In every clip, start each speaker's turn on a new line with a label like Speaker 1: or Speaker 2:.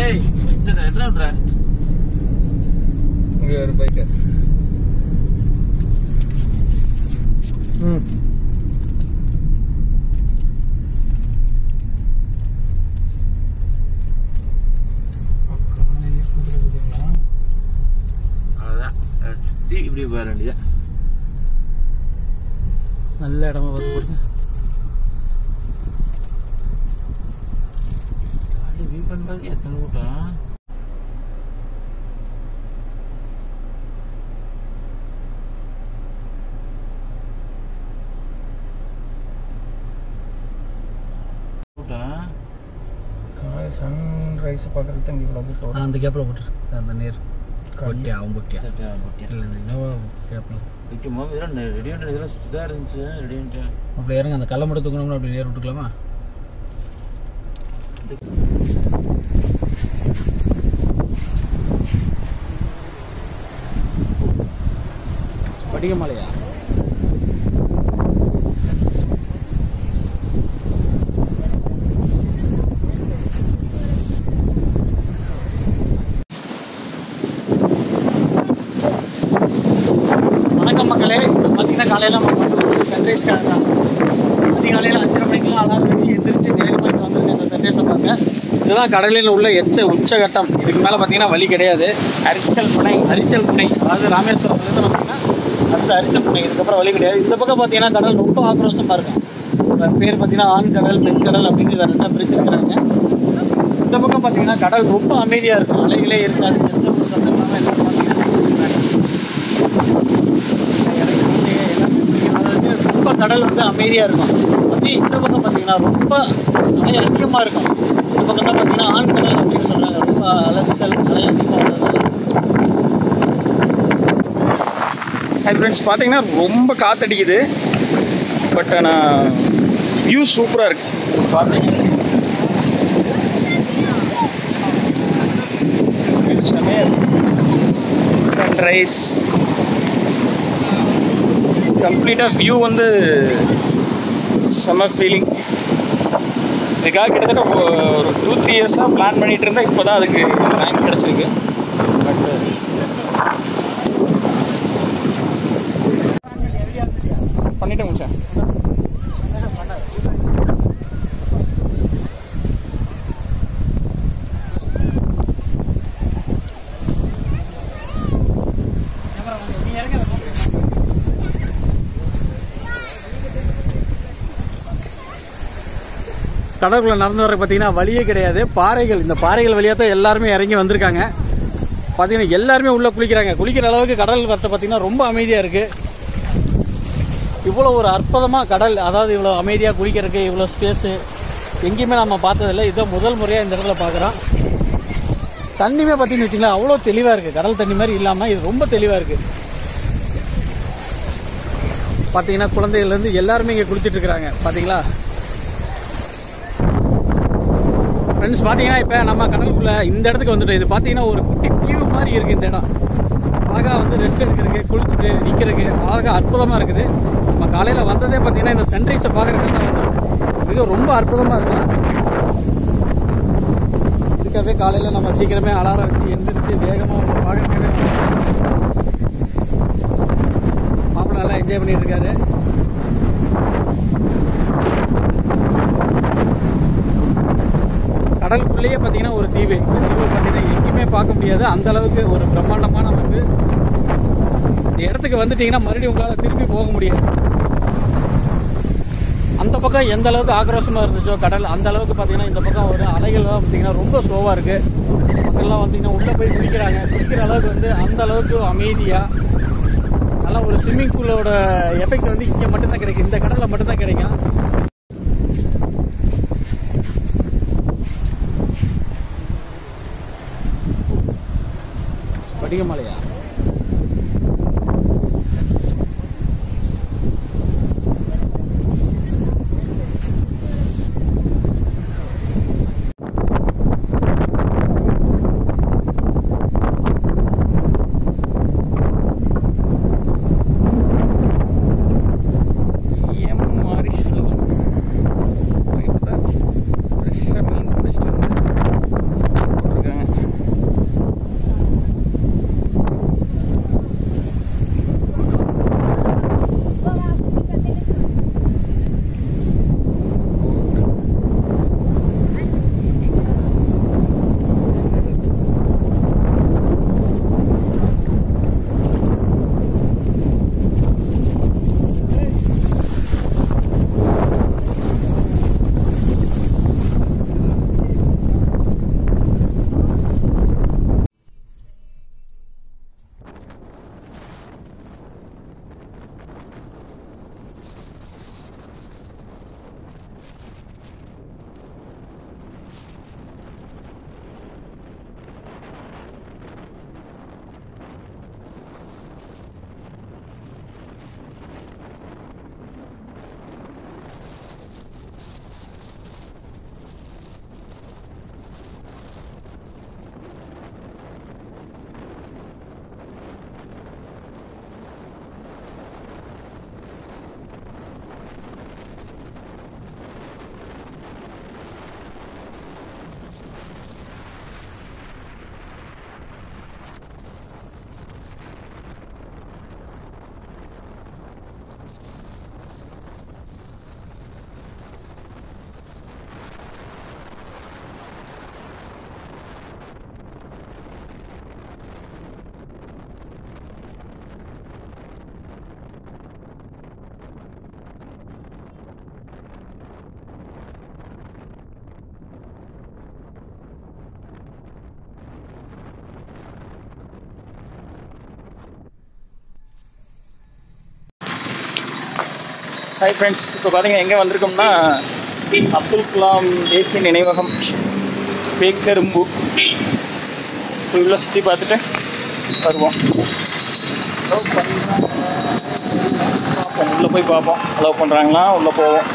Speaker 1: ஏய் சரி, என்ன பண்ற
Speaker 2: இங்க ஒரு பைக்கு ம்
Speaker 1: அவ்வளவுதான் அஹ் சுத்தி இப்படி போக வேண்டியது
Speaker 2: நல்ல இடமா பார்த்து போடுங்க
Speaker 1: வியூ பண்ணுறது எத்தனை கூட்டம் கூட்டம்
Speaker 2: சன்ரைஸ் பார்க்குறது தான் இங்கே இவ்வளோ கூட்டம்
Speaker 3: அந்த கேப்பில் போட்டுரு அந்த நேர் பொட்டியா அவன் பொட்டியா
Speaker 1: சட்டை போட்டியா
Speaker 3: இல்லை இந்த இன்னோவா கேப்பில்
Speaker 1: வைக்குமா இதெல்லாம் ரெடி பண்ணுறது இதெல்லாம் சுதாக இருந்துச்சு ரெடி பண்ணிட்டு
Speaker 3: அப்படி இறங்க அந்த கல்லை மட்டும் தூக்கணும்னு அப்படி நேர் விட்டுக்கலாமா படிக்கமாலையா
Speaker 2: வணக்கம் மக்களே இப்போ பார்த்தீங்கன்னா காலையில் நம்ம வந்து சன்ரைஸ்க்காக தான் அதிகாலையில் அஞ்சரை மணிக்கெலாம் அலாரம் வச்சு எந்திரிச்சு வேகமாக இங்கே வந்திருக்கேன் இந்த சன்ரைஸை பார்க்க இதுதான் கடலில் உள்ள எச்ச உச்சகட்டம் இதுக்கு மேலே பார்த்தீங்கன்னா வழி கிடையாது அரிச்சல் முனை அரிச்சல் முனை அதாவது ராமேஸ்வரம்லேருந்து பார்த்தீங்கன்னா அடுத்த அரிச்சல் முனை இதுக்கப்புறம் வழி கிடையாது இந்த பக்கம் பார்த்தீங்கன்னா கடல் ரொம்ப ஆக்ரோஷமாக இருக்கும் இப்ப பேர் பார்த்தீங்கன்னா ஆண் கடல் பெண் கடல் அப்படின்னு இதை ரெண்டாக பிரிச்சிருக்கிறாங்க இந்த பக்கம் பார்த்தீங்கன்னா கடல் ரொம்ப அமைதியாக இருக்கும் அலைகளே இருக்காது எந்த ஒரு சத்தம் இல்லாமல் எல்லாம் பார்த்தீங்கன்னா ரொம்ப கடல் வந்து அமைதியாக இருக்கும் அதே இந்த பக்கம் பார்த்தீங்கன்னா ரொம்ப அலை அதிகமாக இருக்கும் இந்த பக்கம் தான் பார்த்தீங்கன்னா ஆண் கடல் அப்படின்னு சொல்கிறாங்க ரொம்ப அலைச்சல் அலை அதிகமாக உள்ளதால
Speaker 4: ஹை ஃப்ரெண்ட்ஸ் பார்த்தீங்கன்னா ரொம்ப காத்தடிக்குது பட் ஆனால் வியூ சூப்பராக இருக்கு பார்த்தீங்கன்னா சன்ரைஸ் கம்ப்ளீட்டாக வியூ வந்து செம்ம ஃபீலிங் இதுக்காக கிட்டத்தட்ட ஒ- ஒரு டூ த்ரீ இயர்ஸாக பிளான் பண்ணிட்டு இருந்தேன் இப்போ தான் அதுக்கு டைம் கிடச்சிருக்கு பட் பண்ணிட்டேன் முடிச்சேன்
Speaker 2: கடற்குள்ள நடந்து வர பார்த்தீங்கன்னா வழியே கிடையாது பாறைகள் இந்த பாறைகள் வழியாக தான் எல்லாருமே இறங்கி வந்திருக்காங்க பார்த்தீங்கன்னா எல்லாருமே உள்ளே குளிக்கிறாங்க குளிக்கிற அளவுக்கு கடல் வரத்தை பார்த்தீங்கன்னா ரொம்ப அமைதியாக இருக்குது இவ்வளோ ஒரு அற்புதமாக கடல் அதாவது இவ்வளோ அமைதியாக குளிக்கிறதுக்கு இவ்வளோ ஸ்பேஸு எங்கேயுமே நம்ம பார்த்ததில்ல இதுதான் முதல் முறையாக இந்த இடத்துல பார்க்குறோம் தண்ணியுமே பார்த்தீங்கன்னு வச்சுங்களேன் அவ்வளோ தெளிவாக இருக்குது கடல் தண்ணி மாதிரி இல்லாமல் இது ரொம்ப தெளிவாக இருக்குது பார்த்தீங்கன்னா குழந்தைகள்லேருந்து எல்லாருமே இங்கே குளிச்சிட்டு இருக்கிறாங்க பார்த்தீங்களா ஃப்ரெண்ட்ஸ் பார்த்தீங்கன்னா இப்போ நம்ம கடலுக்குள்ள இந்த இடத்துக்கு வந்துட்டோம் இது பார்த்தீங்கன்னா ஒரு குட்டி தீவு மாதிரி இருக்குது இந்த இடம் அழகாக வந்து ரெஸ்ட் எடுக்கிறதுக்கு குளிச்சுட்டு நிற்கிறதுக்கு அழகாக அற்புதமாக இருக்குது நம்ம காலையில் வந்ததே பார்த்தீங்கன்னா இந்த சன்ரைஸை பார்க்குறதுக்கு தான் வந்தோம் மிக ரொம்ப அற்புதமாக இருக்கும் இதுக்காகவே காலையில் நம்ம சீக்கிரமே அலாரம் வச்சு எந்திரிச்சு வேகமாக உங்களை பார்க்கறதுக்காக மாப்பிள்ளை நல்லா என்ஜாய் பண்ணிட்டு இருக்காரு கடலுக்குள்ளேயே பார்த்தீங்கன்னா ஒரு தீவு இந்த தீவு பார்த்தீங்கன்னா எங்கேயுமே பார்க்க முடியாது அந்த அளவுக்கு ஒரு பிரம்மாண்டமான அமைப்பு இந்த இடத்துக்கு வந்துட்டீங்கன்னா மறுபடியும் உங்களால் திருப்பி போக முடியாது அந்த பக்கம் எந்த அளவுக்கு ஆக்ரோஷமாக இருந்துச்சோ கடல் அந்த அளவுக்கு பார்த்தீங்கன்னா இந்த பக்கம் ஒரு அலைகள்லாம் பார்த்தீங்கன்னா ரொம்ப ஸ்லோவாக இருக்குது மக்கள்லாம் பார்த்தீங்கன்னா உள்ளே போய் குளிக்கிறாங்க குளிக்கிற அளவுக்கு வந்து அந்த அளவுக்கு அமைதியாக நல்லா ஒரு ஸ்விம்மிங் பூலோட எஃபெக்ட் வந்து இங்கே மட்டும்தான் கிடைக்கும் இந்த கடலில் மட்டும்தான் கிடைக்கும் படிகமலையா
Speaker 4: எம் மாரி செல்வம் ஃப்ரெஷ்ஷாக மீன் பிடிச்சிட்டு வந்து போட்டிருக்காங்க ஹாய் ஃப்ரெண்ட்ஸ் இப்போ பார்த்தீங்கன்னா எங்கே வந்திருக்கோம்னா அப்துல் கலாம் தேசிய நினைவகம் பேக்கரும்பு இப்போ உள்ள சுற்றி பார்த்துட்டு வருவோம் அலோவ் பண்ணுறாங்களா பார்ப்போம் உள்ளே போய் பார்ப்போம் அலோவ் பண்ணுறாங்களா உள்ளே போவோம்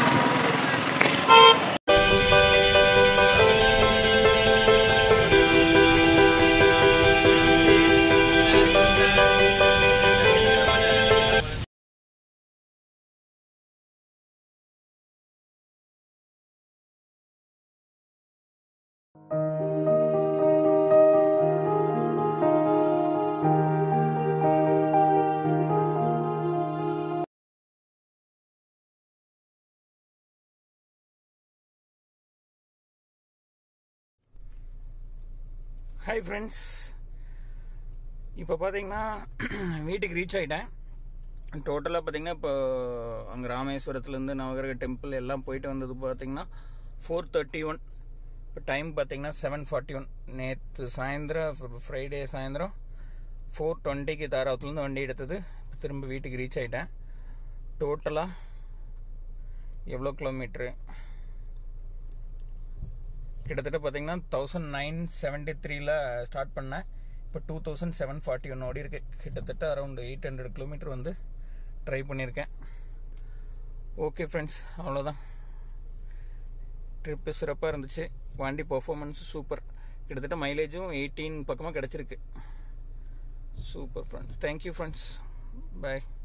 Speaker 4: ஹாய் ஃப்ரெண்ட்ஸ் இப்போ பார்த்தீங்கன்னா வீட்டுக்கு ரீச் ஆகிட்டேன் டோட்டலாக பார்த்தீங்கன்னா இப்போ அங்கே ராமேஸ்வரத்துலேருந்து நவகிரக டெம்பிள் எல்லாம் போயிட்டு வந்தது பார்த்தீங்கன்னா ஃபோர் தேர்ட்டி ஒன் இப்போ டைம் பார்த்தீங்கன்னா செவன் ஃபார்ட்டி ஒன் நேற்று சாயந்தரம் ஃப்ரைடே சாயந்தரம் ஃபோர் டுவெண்ட்டிக்கு தாராவத்துலேருந்து வண்டி எடுத்தது இப்போ திரும்ப வீட்டுக்கு ரீச் ஆகிட்டேன் டோட்டலாக எவ்வளோ கிலோமீட்ரு கிட்டத்தட்ட பார்த்தீங்கன்னா தௌசண்ட் நைன் செவன்ட்டி த்ரீல ஸ்டார்ட் பண்ணேன் இப்போ two thousand seven forty one ஓடி இருக்கு கிட்டத்தட்ட அரௌண்ட் எயிட் ஹண்ட்ரட் கிலோமீட்டர் வந்து ட்ரை பண்ணியிருக்கேன் ஓகே ஃப்ரெண்ட்ஸ் அவ்வளோதான் ட்ரிப்பு சிறப்பாக இருந்துச்சு வண்டி பர்ஃபார்மன்ஸ் சூப்பர் கிட்டத்தட்ட மைலேஜும் எயிட்டீன் பக்கமாக கிடச்சிருக்கு சூப்பர் ஃப்ரெண்ட்ஸ் தேங்க்யூ ஃப்ரெண்ட்ஸ் பாய்